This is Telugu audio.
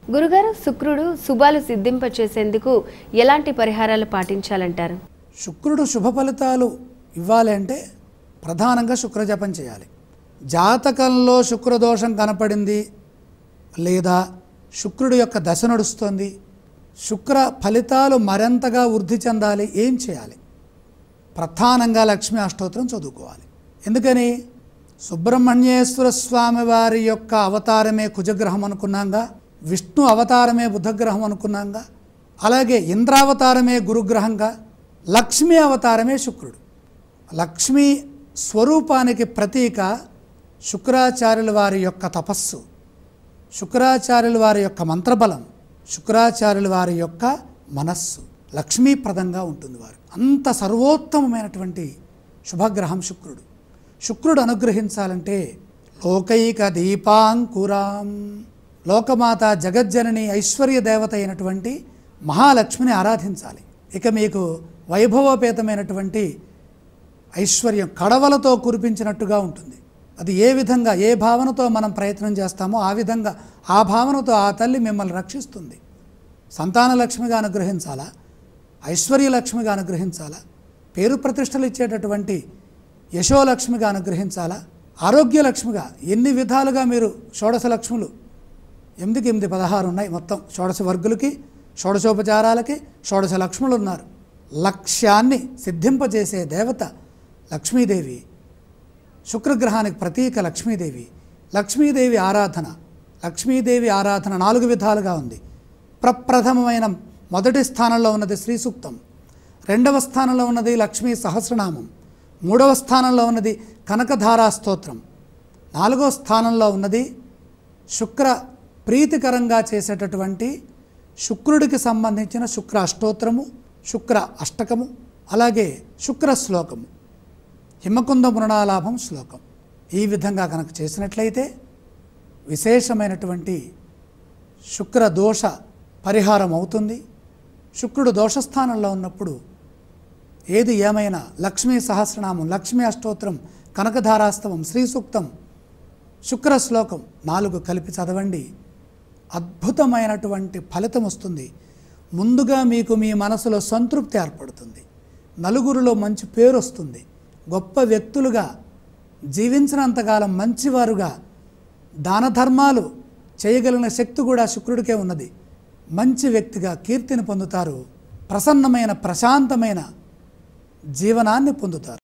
గురుగారు శుక్రుడు శుభాలు సిద్ధింపచేసేందుకు ఎలాంటి పరిహారాలు పాటించాలంటారు శుక్రుడు శుభ ఫలితాలు ఇవ్వాలి అంటే ప్రధానంగా శుక్రజపం చేయాలి జాతకంలో శుక్రదోషం కనపడింది లేదా శుక్రుడు యొక్క దశ నడుస్తోంది శుక్ర ఫలితాలు మరింతగా వృద్ధి చెందాలి ఏం చేయాలి ప్రధానంగా లక్ష్మీ అష్టోత్తరం చదువుకోవాలి ఎందుకని సుబ్రహ్మణ్యేశ్వర స్వామి వారి యొక్క అవతారమే కుజగ్రహం అనుకున్నాంగా విష్ణు అవతారమే బుధగ్రహం అనుకున్నాంగా అలాగే ఇంద్రావతారమే గురుగ్రహంగా లక్ష్మీ అవతారమే శుక్రుడు లక్ష్మీ స్వరూపానికి ప్రతీక శుక్రాచార్యుల వారి యొక్క తపస్సు శుక్రాచార్యుల వారి యొక్క మంత్రబలం శుక్రాచార్యుల వారి యొక్క మనస్సు లక్ష్మీప్రదంగా ఉంటుంది వారు అంత సర్వోత్తమమైనటువంటి శుభగ్రహం శుక్రుడు శుక్రుడు అనుగ్రహించాలంటే లోకైక దీపాంకురాం లోకమాత జగజ్జనని ఐశ్వర్య దేవత అయినటువంటి మహాలక్ష్మిని ఆరాధించాలి ఇక మీకు వైభవోపేతమైనటువంటి ఐశ్వర్యం కడవలతో కురిపించినట్టుగా ఉంటుంది అది ఏ విధంగా ఏ భావనతో మనం ప్రయత్నం చేస్తామో ఆ విధంగా ఆ భావనతో ఆ తల్లి మిమ్మల్ని రక్షిస్తుంది సంతాన లక్ష్మిగా అనుగ్రహించాలా ఐశ్వర్యలక్ష్మిగా అనుగ్రహించాలా పేరు ప్రతిష్టలు ఇచ్చేటటువంటి యశోలక్ష్మిగా అనుగ్రహించాలా ఆరోగ్యలక్ష్మిగా ఎన్ని విధాలుగా మీరు షోడశ లక్ష్ములు ఎనిమిదికి ఎనిమిది పదహారు ఉన్నాయి మొత్తం షోడశ వర్గులకి షోడశోపచారాలకి షోడశ లక్ష్ములు ఉన్నారు లక్ష్యాన్ని సిద్ధింపజేసే దేవత లక్ష్మీదేవి శుక్రగ్రహానికి ప్రతీక లక్ష్మీదేవి లక్ష్మీదేవి ఆరాధన లక్ష్మీదేవి ఆరాధన నాలుగు విధాలుగా ఉంది ప్రప్రథమమైన మొదటి స్థానంలో ఉన్నది శ్రీ సూక్తం రెండవ స్థానంలో ఉన్నది లక్ష్మీ సహస్రనామం మూడవ స్థానంలో ఉన్నది కనకధారా స్తోత్రం నాలుగవ స్థానంలో ఉన్నది శుక్ర ప్రీతికరంగా చేసేటటువంటి శుక్రుడికి సంబంధించిన శుక్ర అష్టోత్తరము శుక్ర అష్టకము అలాగే శుక్ర శ్లోకము హిమకుంద మృణాలాభం శ్లోకం ఈ విధంగా కనుక చేసినట్లయితే విశేషమైనటువంటి శుక్ర దోష పరిహారం అవుతుంది శుక్రుడు దోషస్థానంలో ఉన్నప్పుడు ఏది ఏమైనా లక్ష్మీ సహస్రనామం లక్ష్మీ అష్టోత్తరం కనకధారాస్తవం శ్రీ సూక్తం శుక్ర శ్లోకం నాలుగు కలిపి చదవండి అద్భుతమైనటువంటి ఫలితం వస్తుంది ముందుగా మీకు మీ మనసులో సంతృప్తి ఏర్పడుతుంది నలుగురిలో మంచి పేరు వస్తుంది గొప్ప వ్యక్తులుగా జీవించినంతకాలం మంచివారుగా దాన ధర్మాలు చేయగలిగిన శక్తి కూడా శుక్రుడికే ఉన్నది మంచి వ్యక్తిగా కీర్తిని పొందుతారు ప్రసన్నమైన ప్రశాంతమైన జీవనాన్ని పొందుతారు